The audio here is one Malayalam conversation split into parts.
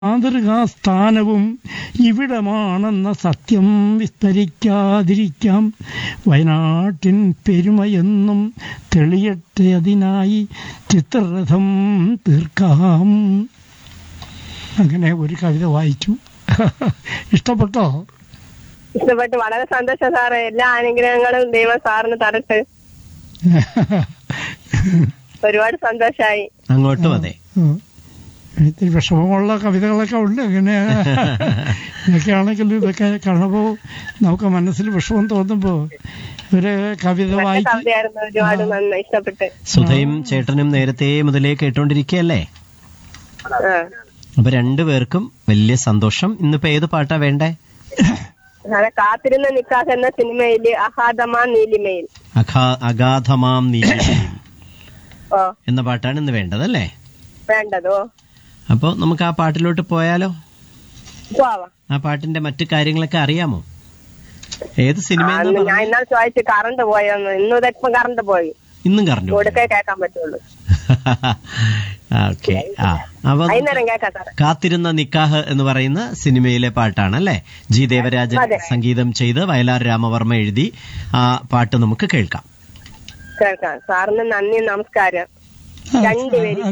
മാതൃകാസ്ഥാനവും ഇവിടമാണെന്ന സത്യം വിസ്തരിക്കാതിരിക്കാം വയനാട്ടിൻ പെരുമയെന്നും തെളിയട്ടെ അതിനായി ചിത്രരഥം തീർക്കാം അങ്ങനെ ഒരു കവിത വായിച്ചു ഇഷ്ടപ്പെട്ടോ ഇഷ്ടപ്പെട്ട് വളരെ സന്തോഷം സാറേ എല്ലാ അനുഗ്രഹങ്ങളും ദൈവം സാറിന് തരട്ടെ ഒരുപാട് സന്തോഷായി അങ്ങോട്ടും അതെ ഉം. ഇത്തിരി വിഷമമുള്ള കവിതകളൊക്കെ ഉണ്ട് അങ്ങനെ ഇതൊക്കെയാണെങ്കിലും ഇതൊക്കെ കാണുമ്പോൾ നമുക്ക് മനസ്സിൽ വിഷമം തോന്നുമ്പോൾ ഒരു കവിത നല്ല വായിച്ച് കവിതയായിരുന്നു ഒരുപാട് നന്ന് ഇഷ്ടപ്പെട്ട് സുധയും ചേട്ടനും നേരത്തെ മുതലേ കേട്ടോണ്ടിരിക്കുകയല്ലേ ആ അപ്പൊ രണ്ടുപേർക്കും വലിയ സന്തോഷം ഇന്നിപ്പോ ഏത് പാട്ടാ വേണ്ടേ അതെ കാത്തിരുന്ന നിക്കാഹ് എന്ന സിനിമയില് അഹാദമാ നീലിമയിൽ അഖാ അഗാധമാം നീലിമയിൽ ഓ എന്ന പാട്ടാണ് ഇന്ന് വേണ്ടതല്ലേ വേണ്ടതോ അപ്പൊ നമുക്ക് ആ പാട്ടിലോട്ട് പോയാലോ പോവാ ആ പാട്ടിന്റെ മറ്റു കാര്യങ്ങളൊക്കെ അറിയാമോ ഏത് സിനിമ അന്ന് ഞാൻ ഇന്നാൾ ചോദിച്ചു കറണ്ട് പോയെന്ന് ഇന്നും ഇതൊക്കെ കറണ്ട് പോയി ഇന്നും കറണ്ട് കൊടുക്കേ കേൾക്കാൻ പറ്റുള്ളൂ ഓക്കെ ആ അപ്പൊ വൈകുന്നേരം കേൾക്കാം സാറേ കാത്തിരുന്ന നിക്കാഹ് എന്ന് പറയുന്ന സിനിമയിലെ പാട്ടാണ് അല്ലേ ജി ദേവരാജൻ അതെ. സംഗീതം ചെയ്ത് വയലാർ രാമവർമ്മ എഴുതി ആ പാട്ട് നമുക്ക് കേൾക്കാം കേൾക്കാം സാറിന് നന്ദി നമസ്കാരം രണ്ടുപേരും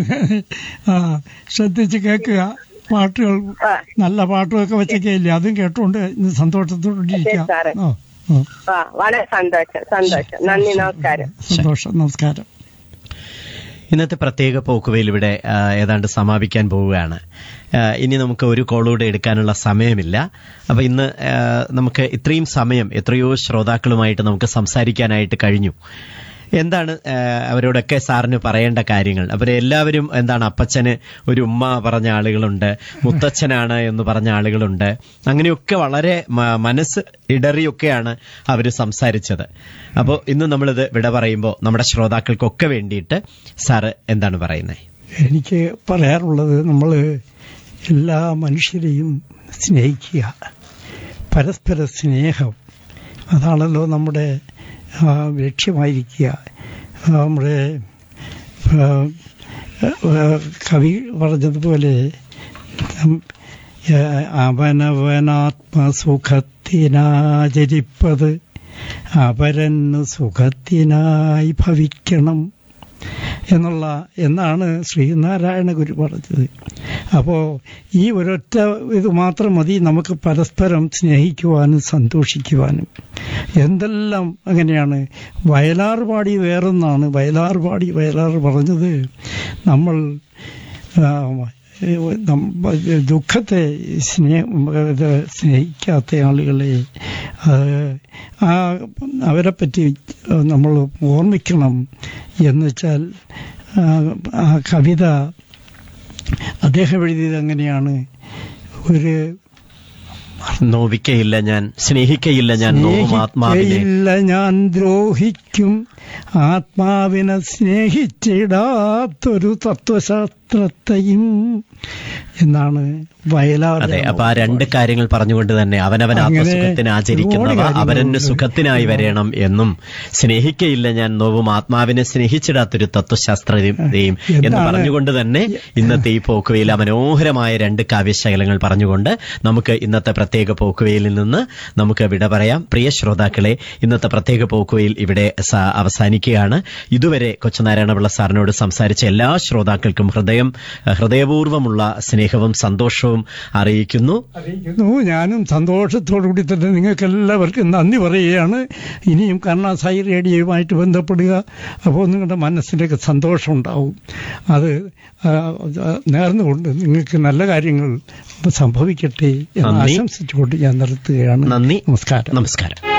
ആ ശ്രദ്ധിച്ച് കേൾക്കുക പാട്ടുകൾ ആ നല്ല പാട്ടുമൊക്കെ വെച്ചൊക്കെ ഇല്ലേ അതും കേട്ടുകൊണ്ട് ഇന്ന് സന്തോഷത്തോടിരിക്കാം ശരി, സാറേ. ആ ആ. ആ വളരെ സന്തോഷം സന്തോഷം നന്ദി നമസ്കാരം സന്തോഷം നമസ്കാരം ഇന്നത്തെ പ്രത്യേക പോക്കുവയിൽ ഇവിടെ ആ, ഏതാണ്ട് സമാപിക്കാൻ പോവുകയാണ് ആ, ഇനി നമുക്ക് ഒരു കോളൂടെ എടുക്കാനുള്ള സമയമില്ല അപ്പൊ ഇന്ന് ആ, നമുക്ക് ഇത്രയും സമയം എത്രയോ ശ്രോതാക്കളുമായിട്ട് നമുക്ക് സംസാരിക്കാനായിട്ട് കഴിഞ്ഞു എന്താണ് ആ, അവരോടൊക്കെ സാറിന് പറയേണ്ട കാര്യങ്ങൾ അവരെ എല്ലാവരും എന്താണ് അപ്പച്ചന് ഒരു ഉമ്മ പറഞ്ഞ ആളുകളുണ്ട് മുത്തച്ഛനാണ് എന്ന് പറഞ്ഞ ആളുകളുണ്ട് അങ്ങനെയൊക്കെ വളരെ മ- മനസ്സ് ഇടറിയൊക്കെയാണ് അവർ സംസാരിച്ചത് അപ്പോൾ ഇന്ന് നമ്മളിത് വിട പറയുമ്പോൾ നമ്മുടെ ശ്രോതാക്കൾക്കൊക്കെ വേണ്ടിയിട്ട് സാറ് എന്താണ് പറയുന്നത് എനിക്ക് പറയാറുള്ളത് നമ്മൾ എല്ലാ മനുഷ്യരെയും സ്നേഹിക്കുക പരസ്പര സ്നേഹം അതാണല്ലോ നമ്മുടെ ആ, ലക്ഷ്യമായിരിക്കുക ആ, നമ്മുടെ ആ, ആ, കവി പറഞ്ഞതുപോലെ ഉം, ആ, അവനവനാത്മസുഖത്തിനാചരിപ്പത് അപരന് സുഖത്തിനായി ഭവിക്കണം എന്നുള്ള എന്നാണ് ശ്രീനാരായണ ഗുരു പറഞ്ഞത് അപ്പോ ഈ ഒരൊറ്റ ഇത് മാത്രം മതി നമുക്ക് പരസ്പരം സ്നേഹിക്കുവാനും സന്തോഷിക്കുവാനും എന്തെല്ലാം അങ്ങനെയാണ് വയലാർ പാടി വേറൊന്നാണ് വയലാർ പാടി വയലാർ പറഞ്ഞത് നമ്മൾ ആ, നമ്മ- ദുഃഖത്തെ സ്നേഹ ഇത് സ്നേഹിക്കാത്ത ആളുകളെ ആ, ആ അവരെ പറ്റി നമ്മൾ ഓർമ്മിക്കണം എന്ന് വെച്ചാൽ ആ, ആ കവിത അദ്ദേഹം എഴുതിയത് അങ്ങനെയാണ് ഒരു നോവിക്കയില്ല ഞാൻ സ്നേഹിക്കയില്ല ഞാൻ നോവും ആത്മാവിനെ സ്നേഹിക്കയില്ല ഞാൻ ദ്രോഹിക്കും ആത്മാവിനെ സ്നേഹിച്ചിടാത്തൊരു തത്വശാസ്ത്രത്തെയും എന്നാണ് വയലാർ അതെ അപ്പൊ ആ രണ്ട് കാര്യങ്ങൾ പറഞ്ഞുകൊണ്ട് തന്നെ അവനവൻ അങ്ങനെ ആത്മസുഖത്തിന് ആചരിക്കുന്നവ ഒരുപാട് കാര്യങ്ങളുണ്ട്. അവരന് സുഖത്തിനായി വരേണം എന്നും സ്നേഹിക്കയില്ല ഞാൻ നോവും ആത്മാവിനെ സ്നേഹിച്ചിടാത്തൊരു തത്വശാസ്ത്രതയും എന്ന് എന്താണ് പറഞ്ഞുകൊണ്ട് തന്നെ ഇന്നത്തെ ഈ പോക്കുവയിൽ മനോഹരമായ രണ്ട് കാവ്യശകലങ്ങൾ പറഞ്ഞുകൊണ്ട് നമുക്ക് ഇന്നത്തെ പ്രത്യേക പോക്കുവയിലിൽ നിന്ന് നമുക്ക് വിട പറയാം പ്രിയ ശ്രോതാക്കളെ ഇന്നത്തെ പ്രത്യേക പോക്കുവയിൽ ഇവിടെ സ- അവസാനിക്കുകയാണ് ഇതുവരെ കൊച്ചുനാരായണപിള്ള സാറിനോട് സംസാരിച്ച എല്ലാ ശ്രോതാക്കൾക്കും ഹൃദയം ഹൃദയപൂർവ്വമുള്ള സ്നേഹവും സന്തോഷവും അറിയിക്കുന്നു അറിയിക്കുന്നു ഞാനും സന്തോഷത്തോടു കൂടി തന്നെ നിങ്ങൾക്ക് എല്ലാവർക്കും നന്ദി പറയുകയാണ് ഇനിയും കരുണാസായി റേഡിയോയുമായിട്ട് ബന്ധപ്പെടുക അപ്പോൾ നിങ്ങളുടെ മനസ്സിനൊക്കെ സന്തോഷം ഉണ്ടാവും അത് ആ, നേർന്നുകൊണ്ട് നിങ്ങൾക്ക് നല്ല കാര്യങ്ങൾ സംഭവിക്കട്ടെ എന്ന് നന്ദി. ആശംസിച്ചുകൊണ്ട് ഞാൻ നിർത്തുകയാണ് നന്ദി നമസ്കാരം നമസ്കാരം